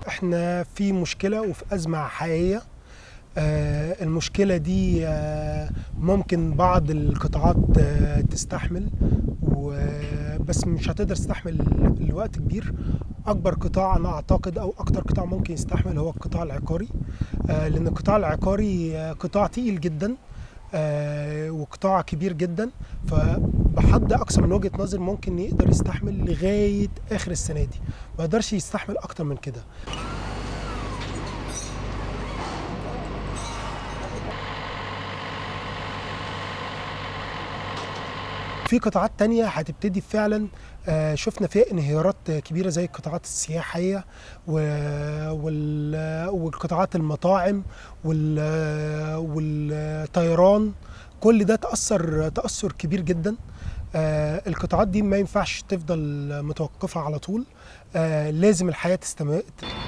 احنا في مشكله وفي ازمه حقيقيه آه، المشكله دي آه، ممكن بعض القطاعات آه، تستحمل و- بس مش هتقدر تستحمل لوقت كبير اكبر قطاع انا اعتقد او اكتر قطاع ممكن يستحمل هو القطاع العقاري آه، لان القطاع العقاري آه، قطاع تقيل جدا آه، وقطاع كبير جدا فبحد اقصى من وجهه نظر ممكن يقدر يستحمل لغايه اخر السنه دي ما يقدرش يستحمل اكتر من كده في قطاعات تانية هتبتدي فعلا آه، شفنا فيها انهيارات آه، كبيرة زي القطاعات السياحية و- وال- والقطاعات المطاعم وال- والطيران كل ده تأثر تأثر كبير جدا آه، القطاعات دي ما ينفعش تفضل متوقفة على طول آه، لازم الحياة تستمر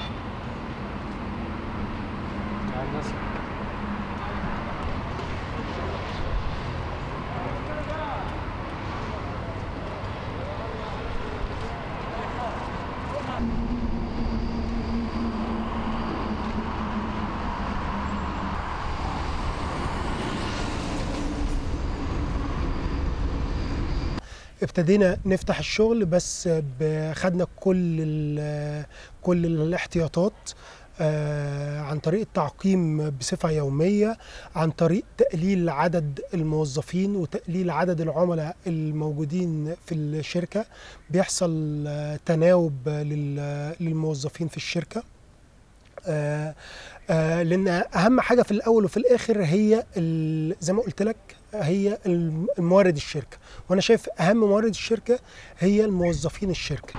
ابتدينا نفتح الشغل بس ب- خدنا كل ال- كل الاحتياطات آه، عن طريق التعقيم بصفة يومية عن طريق تقليل عدد الموظفين وتقليل عدد العملاء الموجودين في الشركة بيحصل آه، تناوب لل- للموظفين في الشركة آه، آه، لان اهم حاجه في الاول وفي الاخر هي ال- زي ما قلت لك هي الم- الموارد الشركه وانا شايف اهم موارد الشركه هي الموظفين الشركه